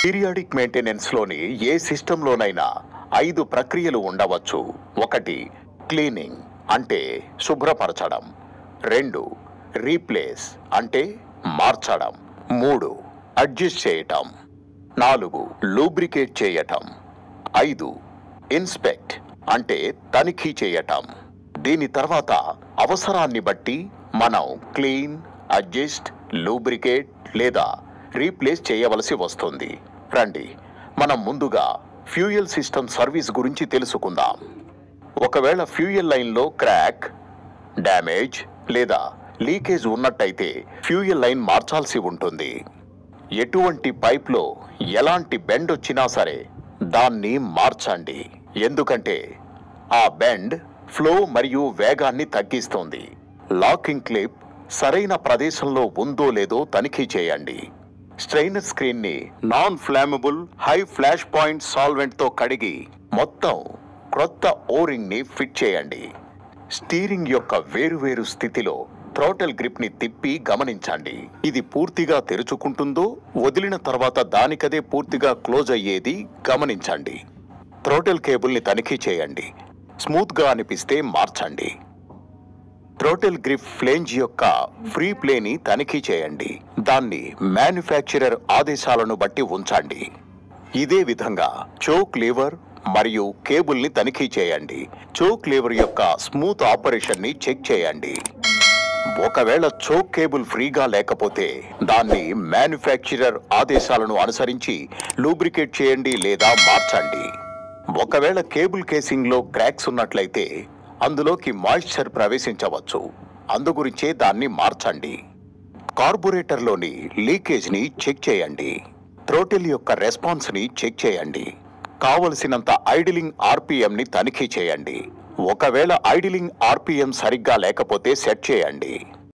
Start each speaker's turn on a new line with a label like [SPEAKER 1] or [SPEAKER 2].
[SPEAKER 1] periodic maintenance లోని ఏ సిస్టంలోనైనా ఐదు ప్రక్రియలు ఉండవచ్చు ఒకటి క్లీనింగ్ అంటే శుభ్రపరచడం రెండు రీప్లేస్ అంటే మార్చడం మూడు అడ్జస్ట్ చేయటం నాలుగు లూబ్రికేట్ చేయటం ఐదు ఇన్స్పెక్ట్ అంటే తనిఖీ చేయటం దీని తర్వాత అవసరాన్ని బట్టి మనం క్లీన్ అడ్జస్ట్ లూబ్రికేట్ లేదా రీప్లేస్ చేయవలసి వస్తుంది రండి మనం ముందుగా ఫ్యూయల్ సిస్టమ్ సర్వీస్ గురించి తెలుసుకుందాం ఒకవేళ ఫ్యూయల్ లైన్లో క్రాక్ డ్యామేజ్ లేదా లీకేజ్ ఉన్నట్టయితే ఫ్యూయల్ లైన్ మార్చాల్సి ఉంటుంది ఎటువంటి పైప్లో ఎలాంటి బెండ్ వచ్చినా సరే దాన్ని మార్చండి ఎందుకంటే ఆ బెండ్ ఫ్లో మరియు వేగాన్ని తగ్గిస్తుంది లాకింగ్ క్లిప్ సరైన ప్రదేశంలో ఉందో లేదో తనిఖీ చేయండి స్ట్రైనర్ స్క్రీన్ ని non flammable high flash point solvent తో కడిగి మొత్తం క్రొత్త ఓరింగ్ ని ఫిట్ చేయండి స్టీరింగ్ యొక్క వేరువేరు స్థితిలో థ్రోటల్ గ్రిప్ ని తిప్పి గమనించండి ఇది పూర్తిగా తెరుచుకుంటుందో వదిలిన తర్వాత దానికదే పూర్తిగా క్లోజ్ అయ్యేది గమనించండి థ్రోటల్ కేబుల్ ని తనిఖీ చేయండి స్మూత్ గా అనిపిస్తే మార్చండి థ్రోటల్ గ్రిప్ ఫ్లేంజ్ యొక్క ఫ్రీ ప్లేని తనిఖీ చేయండి దాన్ని మ్యానుఫ్యాక్చరర్ ఆదేశాలను బట్టి ఉంచండి ఇదే విధంగా చోక్ లీవర్ మరియు కేబుల్ ని తనిఖీ చేయండి చోక్ లీవర్ యొక్క స్మూత్ ఆపరేషన్ ని చెక్ చేయండి ఒకవేళ చోక్ కేబుల్ ఫ్రీగా లేకపోతే దాన్ని మ్యానుఫ్యాక్చరర్ ఆదేశాలను అనుసరించి లూబ్రికేట్ చేయండి లేదా మార్చండి ఒకవేళ కేబుల్ కేసింగ్ లో క్రాక్స్ ఉన్నట్లయితే అందులోకి మాయిశ్చర్ ప్రవేశించవచ్చు అందుగురించే దాన్ని మార్చండి కార్బొరేటర్లోని లీకేజ్ ని చెక్ చేయండి థ్రోటిల్ యొక్క రెస్పాన్స్ ని చెక్ చేయండి కావలసినంత ఐడిలింగ్ ఆర్పిఎం ని తనిఖీ చేయండి ఒకవేళ ఐడిలింగ్ ఆర్పిఎం సరిగ్గా లేకపోతే సెట్ చేయండి